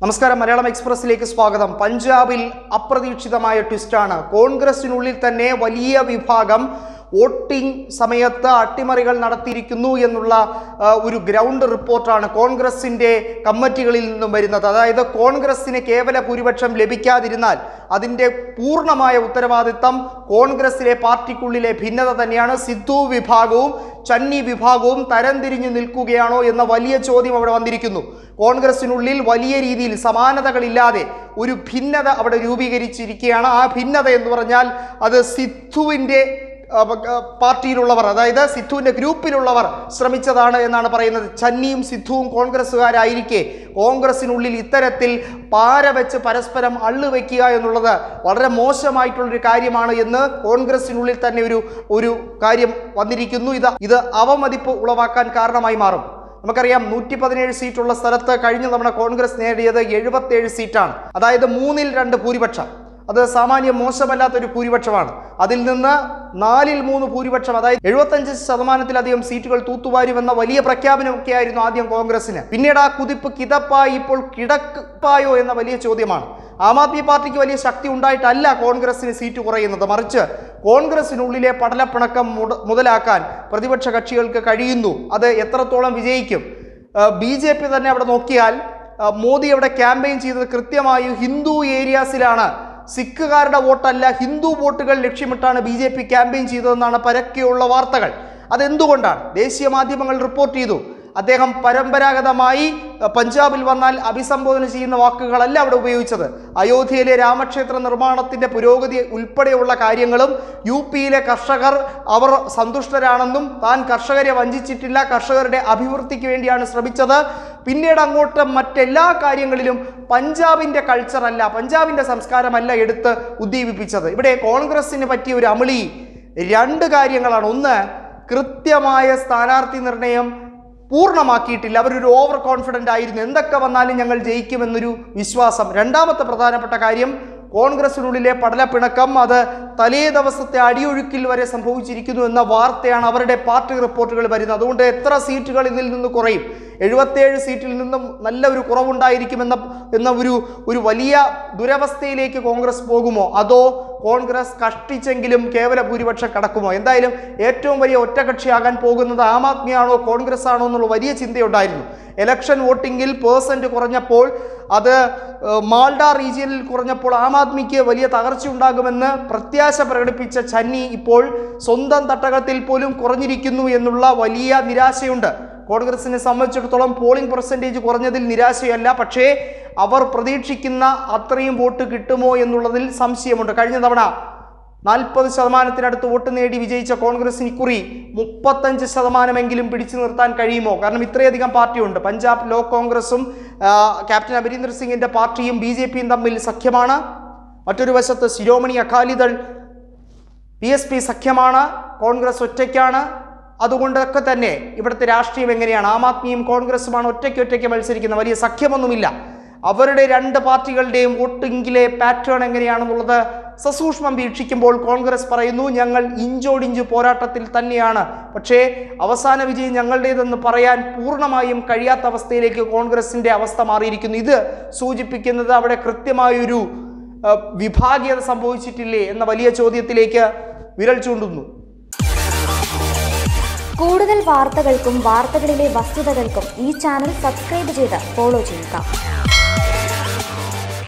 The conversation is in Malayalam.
നമസ്കാരം മലയാളം എക്സ്പ്രസിലേക്ക് സ്വാഗതം പഞ്ചാബിൽ അപ്രതീക്ഷിതമായ ട്വിസ്റ്റാണ് കോൺഗ്രസിനുള്ളിൽ തന്നെ വലിയ വിഭാഗം വോട്ടിംഗ് സമയത്ത് അട്ടിമറികൾ നടത്തിയിരിക്കുന്നു എന്നുള്ള ആ, ഒരു ഗ്രൗണ്ട് റിപ്പോർട്ടാണ് കോൺഗ്രസിൻ്റെ കമ്മിറ്റികളിൽ നിന്നും വരുന്നത് അതായത് കോൺഗ്രസിന് കേവല ഭൂരിപക്ഷം ലഭിക്കാതിരുന്നാൽ അതിൻ്റെ പൂർണ്ണമായ ഉത്തരവാദിത്തം കോൺഗ്രസിലെ പാർട്ടിക്കുള്ളിലെ ഭിന്നത തന്നെയാണ് സിദ്ധു വിഭാഗവും ചന്നി വിഭാഗവും തരംതിരിഞ്ഞു നിൽക്കുകയാണോ എന്ന വലിയ ചോദ്യം അവിടെ വന്നിരിക്കുന്നു കോൺഗ്രസിനുള്ളിൽ വലിയ രീതിയിൽ സമാനതകളില്ലാതെ ഒരു ഭിന്നത അവിടെ രൂപീകരിച്ചിരിക്കുകയാണ് ആ ഭിന്നത എന്ന് പറഞ്ഞാൽ അത് സിദ്ധുവിൻ്റെ അഹ് അഹ് പാർട്ടിയിലുള്ളവർ അതായത് സിദ്ധുവിൻ്റെ ഗ്രൂപ്പിലുള്ളവർ ശ്രമിച്ചതാണ് എന്നാണ് പറയുന്നത് ചന്നിയും സിദ്ധുവും കോൺഗ്രസ്സുകാരായിരിക്കെ കോൺഗ്രസിനുള്ളിൽ ഇത്തരത്തിൽ പാര വെച്ച് പരസ്പരം അള്ളുവെക്കുക എന്നുള്ളത് വളരെ മോശമായിട്ടുള്ളൊരു കാര്യമാണ് എന്ന് കോൺഗ്രസിനുള്ളിൽ തന്നെ ഒരു ഒരു കാര്യം വന്നിരിക്കുന്നു ഇത് ഇത് അവമതിപ്പ് ഉളവാക്കാൻ കാരണമായി മാറും നമുക്കറിയാം നൂറ്റി പതിനേഴ് സീറ്റുള്ള സ്ഥലത്ത് കഴിഞ്ഞ തവണ കോൺഗ്രസ് നേടിയത് എഴുപത്തേഴ് സീറ്റാണ് അതായത് മൂന്നിൽ രണ്ട് ഭൂരിപക്ഷം അത് സാമാന്യം മോശമല്ലാത്തൊരു ഭൂരിപക്ഷമാണ് അതിൽ നിന്ന് നാലിൽ മൂന്ന് ഭൂരിപക്ഷം അതായത് എഴുപത്തഞ്ച് ശതമാനത്തിലധികം സീറ്റുകൾ തൂത്തുവാരുമെന്ന വലിയ പ്രഖ്യാപനമൊക്കെ ആയിരുന്നു ആദ്യം കോൺഗ്രസിന് പിന്നീട് ആ കുതിപ്പ് കിതപ്പായി ഇപ്പോൾ കിടപ്പായോ എന്ന വലിയ ചോദ്യമാണ് ആം ആദ്മി പാർട്ടിക്ക് വലിയ ശക്തി ഉണ്ടായിട്ടല്ല കോൺഗ്രസിന് സീറ്റ് കുറയുന്നത് മറിച്ച് കോൺഗ്രസിനുള്ളിലെ പടലപ്പിണക്കം മുട- മുതലാക്കാൻ പ്രതിപക്ഷ കക്ഷികൾക്ക് കഴിയുന്നു അത് എത്രത്തോളം വിജയിക്കും ബി ജെ പി തന്നെ അവിടെ നോക്കിയാൽ ആ, മോദി അവിടെ ക്യാമ്പയിൻ ചെയ്തത് കൃത്യമായും ഹിന്ദു ഏരിയാസിലാണ് സിഖുകാരുടെ വോട്ടല്ല ഹിന്ദു വോട്ടുകൾ ലക്ഷ്യമിട്ടാണ് ബി ജെ പി ക്യാമ്പയിൻ ചെയ്തതെന്നാണ് പരക്കെയുള്ള വാർത്തകൾ അതെന്തുകൊണ്ടാണ് ദേശീയ മാധ്യമങ്ങൾ റിപ്പോർട്ട് ചെയ്തു അദ്ദേഹം പരമ്പരാഗതമായി അഹ്, പഞ്ചാബിൽ വന്നാൽ അഭിസംബോധന ചെയ്യുന്ന വാക്കുകളല്ല അവിടെ ഉപയോഗിച്ചത് അയോധ്യയിലെ രാമക്ഷേത്ര നിർമ്മാണത്തിന്റെ പുരോഗതി ഉൾപ്പെടെയുള്ള കാര്യങ്ങളും യു പിയിലെ കർഷകർ അവർ സന്തുഷ്ടരാണെന്നും താൻ കർഷകരെ വഞ്ചിച്ചിട്ടില്ല കർഷകരുടെ അഭിവൃദ്ധിക്ക് വേണ്ടിയാണ് ശ്രമിച്ചത് പിന്നീട് അങ്ങോട്ട് മറ്റെല്ലാ കാര്യങ്ങളിലും പഞ്ചാബിന്റെ കൾച്ചറല്ല പഞ്ചാബിന്റെ സംസ്കാരമല്ല എടുത്ത് ഉദ്ദീപിപ്പിച്ചത് ഇവിടെ കോൺഗ്രസിന് പറ്റിയ ഒരു അമളി രണ്ട് കാര്യങ്ങളാണ് ഒന്ന് കൃത്യമായ സ്ഥാനാർത്ഥി നിർണയം പൂർണ്ണമാക്കിയിട്ടില്ല അവരൊരു ഓവർ കോൺഫിഡൻ്റ് ആയിരുന്നു എന്തൊക്കെ വന്നാലും ഞങ്ങൾ ജയിക്കുമെന്നൊരു വിശ്വാസം രണ്ടാമത്തെ പ്രധാനപ്പെട്ട കാര്യം കോൺഗ്രസിനുള്ളിലെ പടലപ്പിണക്കം അത് തലേ ദിവസത്തെ അടിയൊഴുക്കിൽ വരെ സംഭവിച്ചിരിക്കുന്നു എന്ന വാർത്തയാണ് അവരുടെ പാർട്ടി റിപ്പോർട്ടുകൾ വരുന്നത് അതുകൊണ്ട് എത്ര സീറ്റുകൾ ഇതിൽ നിന്ന് കുറയും എഴുപത്തേഴ് സീറ്റിൽ നിന്നും നല്ല ഒരു കുറവുണ്ടായിരിക്കുമെന്ന എന്ന ഒരു ഒരു വലിയ ദുരവസ്ഥയിലേക്ക് കോൺഗ്രസ് പോകുമോ അതോ കോൺഗ്രസ് കഷ്ടിച്ചെങ്കിലും കേവല ഭൂരിപക്ഷം കടക്കുമോ എന്തായാലും ഏറ്റവും വലിയ ഒറ്റകക്ഷിയാകാൻ പോകുന്നത് ആം ആദ്മിയാണോ കോൺഗ്രസ് ആണോ എന്നുള്ള വലിയ ചിന്തയുണ്ടായിരുന്നു ഇലക്ഷൻ വോട്ടിങ്ങിൽ പേഴ്സൻറ്റ് കുറഞ്ഞപ്പോൾ അത് ഏഹ്, മാൾഡ റീജിയനിൽ കുറഞ്ഞപ്പോൾ ആം ആദ്മിക്ക് വലിയ തകർച്ച ഉണ്ടാകുമെന്ന് പ്രത്യാശ പ്രകടിപ്പിച്ച ചന്നി ഇപ്പോൾ സ്വന്തം തട്ടകത്തിൽ പോലും കുറഞ്ഞിരിക്കുന്നു എന്നുള്ള വലിയ നിരാശയുണ്ട് കോൺഗ്രസിനെ സംബന്ധിച്ചിടത്തോളം പോളിംഗ് പെർസെൻറ്റേജ് കുറഞ്ഞതിൽ നിരാശയല്ല പക്ഷേ അവർ പ്രതീക്ഷിക്കുന്ന അത്രയും വോട്ട് കിട്ടുമോ എന്നുള്ളതിൽ സംശയമുണ്ട് കഴിഞ്ഞ തവണ നാൽപ്പത് ശതമാനത്തിനടുത്ത് വോട്ട് നേടി വിജയിച്ച കോൺഗ്രസിന് ഇക്കുറി മുപ്പത്തഞ്ച് ശതമാനമെങ്കിലും പിടിച്ചു നിർത്താൻ കഴിയുമോ കാരണം ഇത്രയധികം പാർട്ടിയുണ്ട് പഞ്ചാബ് ലോ കോൺഗ്രസും ആ, ക്യാപ്റ്റൻ അമരീന്ദർ സിംഗിൻ്റെ പാർട്ടിയും ബി ജെ പിയും തമ്മിൽ സഖ്യമാണ് മറ്റൊരു വശത്ത് Shiromani Akali Dal P S P സഖ്യമാണ് കോൺഗ്രസ് ഒറ്റയ്ക്കാണ് അതുകൊണ്ടൊക്കെ തന്നെ ഇവിടുത്തെ രാഷ്ട്രീയം എങ്ങനെയാണ് ആം ആദ്മിയും കോൺഗ്രസുമാണ് ഒറ്റയ്ക്ക് ഒറ്റയ്ക്ക് മത്സരിക്കുന്ന വലിയ സഖ്യമൊന്നുമില്ല അവരുടെ രണ്ട് പാർട്ടികളുടെയും വോട്ടിങ്ങിലെ പാറ്റേൺ എങ്ങനെയാണെന്നുള്ളത് സസൂക്ഷ്മം വീക്ഷിക്കുമ്പോൾ കോൺഗ്രസ് പറയുന്നു ഞങ്ങൾ ഇഞ്ചോടിഞ്ച് പോരാട്ടത്തിൽ തന്നെയാണ് പക്ഷേ അവസാന വിജയം ഞങ്ങളുടേതെന്ന് പറയാൻ പൂർണ്ണമായും കഴിയാത്ത അവസ്ഥയിലേക്ക് കോൺഗ്രസിൻ്റെ അവസ്ഥ മാറിയിരിക്കുന്നു ഇത് സൂചിപ്പിക്കുന്നത് അവിടെ കൃത്യമായൊരു അഹ്, വിഭാഗീയത സംഭവിച്ചിട്ടില്ലേ എന്ന വലിയ ചോദ്യത്തിലേക്ക് വിരൽ ചൂണ്ടുന്നു കൂടുതൽ വാർത്തകൾക്കും വാർത്തകളിലെ വസ്തുതകൾക്കും ഈ ചാനൽ സബ്സ്ക്രൈബ് ചെയ്ത് ഫോളോ ചെയ്യുക